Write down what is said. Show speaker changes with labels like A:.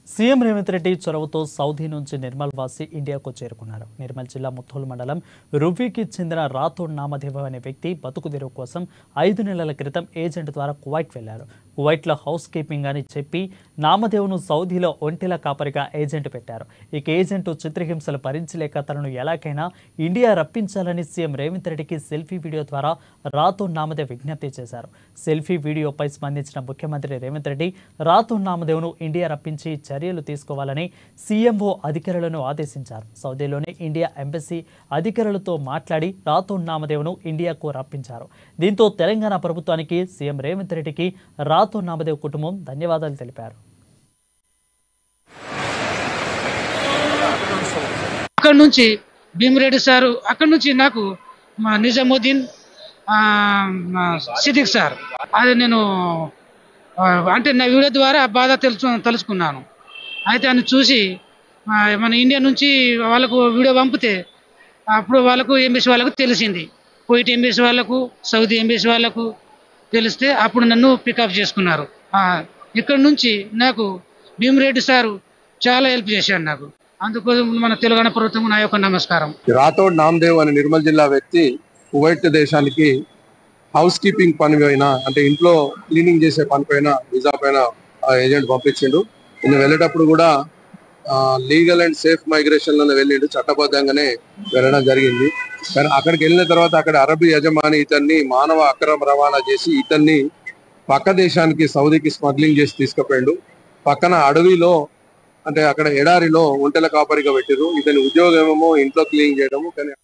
A: CM Revanth Reddy చొరవతో Saudi నుంచి నిర్మల్ వాసి ఇండియాకు చేరుకున్నారు నిర్మల్ జిల్లా ముత్తోలు మండలం రువ్వికి చెందిన రాథోడ్ నామదేవ్ అనే వ్యక్తి బతుకు తెరువు కోసం ఐదు నెలల క్రితం ఏజెంట్ ద్వారా కువైట్ వెళ్లారు కువైట్లో హౌస్ కీపింగ్ అని చెప్పి నామదేవ్ను సౌదీలో ఒంటెల కాపరిగా ఏజెంట్ పెట్టారు ఇక ఏజెంట్ చిత్రహింసలు భరించలేక తనను ఎలాగైనా ఇండియా రప్పించాలని సీఎం రేవంత్ రెడ్డికి సెల్ఫీ వీడియో ద్వారా రాథోడ్ నామదేవ్ విజ్ఞప్తి చేశారు సెల్ఫీ వీడియోపై స్పందించిన ముఖ్యమంత్రి రేవంత్ రెడ్డి రాథోడ్ నామదేవ్ను ఇండియా రప్పించి చర్యలు తీసుకోవాలని సీఎంఓ అధికారులను ఆదేశించారు సౌదీలోని ఇండియా ఎంబసీ అధికారులతో మాట్లాడి రాథోడ్ నామదేవ్ను ఇండియాకు రప్పించారు దీంతో తెలంగాణ ప్రభుత్వానికి సీఎం రేవంత్ రెడ్డికి రాథోడ్ నామదేవ్ కుటుంబం ధన్యవాదాలు తెలిపారు
B: అక్కడ నుంచి భీమిరెడ్డి సారు అక్కడ నుంచి నాకు మా నిజాముద్దీన్ ఆ, మా సిద్దిక్ సార్ అది నేను ఆ, అంటే నా వీడియో ద్వారా ఆ బాధ తెలుసు తెలుసుకున్నాను అయితే ఆయన చూసి ఆ, మన ఇండియా నుంచి వాళ్ళకు వీడియో పంపితే అప్పుడు వాళ్ళకు ఎంబీసీ వాళ్ళకు తెలిసింది కువైట్ ఎంబీసీ వాళ్ళకు సౌదీ ఎంబీసీ వాళ్ళకు తెలిస్తే అప్పుడు నన్ను పికప్ చేసుకున్నారు ఆ, ఇక్కడ నుంచి నాకు భీమిరెడ్డి సారు చాలా హెల్ప్ చేశాడు నాకు అందుకోసం మన తెలంగాణ ప్రభుత్వం నా యొక్క నమస్కారం
C: రాథోడ్ నామ్దేవ్ అనే నిర్మల్ జిల్లా వ్యక్తి కువైట్ దేశానికి హౌస్ కీపింగ్ పని పైన అంటే ఇంట్లో క్లీనింగ్ చేసే పని పైన వీసా పైన ఆ ఏజెంట్ పంపించిండు ఈయన వెళ్ళేటప్పుడు కూడా లీగల్ అండ్ సేఫ్ మైగ్రేషన్ లో వెళ్ళిండు చట్టబద్ధంగానే వెళ్ళడం జరిగింది కానీ అక్కడికి వెళ్ళిన తర్వాత అక్కడ అరబీ యజమాని ఇతన్ని మానవ అక్రమ రవాణా చేసి ఇతన్ని పక్క దేశానికి సౌదీకి స్మగ్లింగ్ చేసి తీసుకుపోయిండు పక్కన అడవిలో అంటే అక్కడ ఎడారిలో ఒంటెల కాపరిగా పెట్టిరు ఇతని ఉద్యోగం ఏమో ఇంట్లో క్లీన్ చేయడము కానీ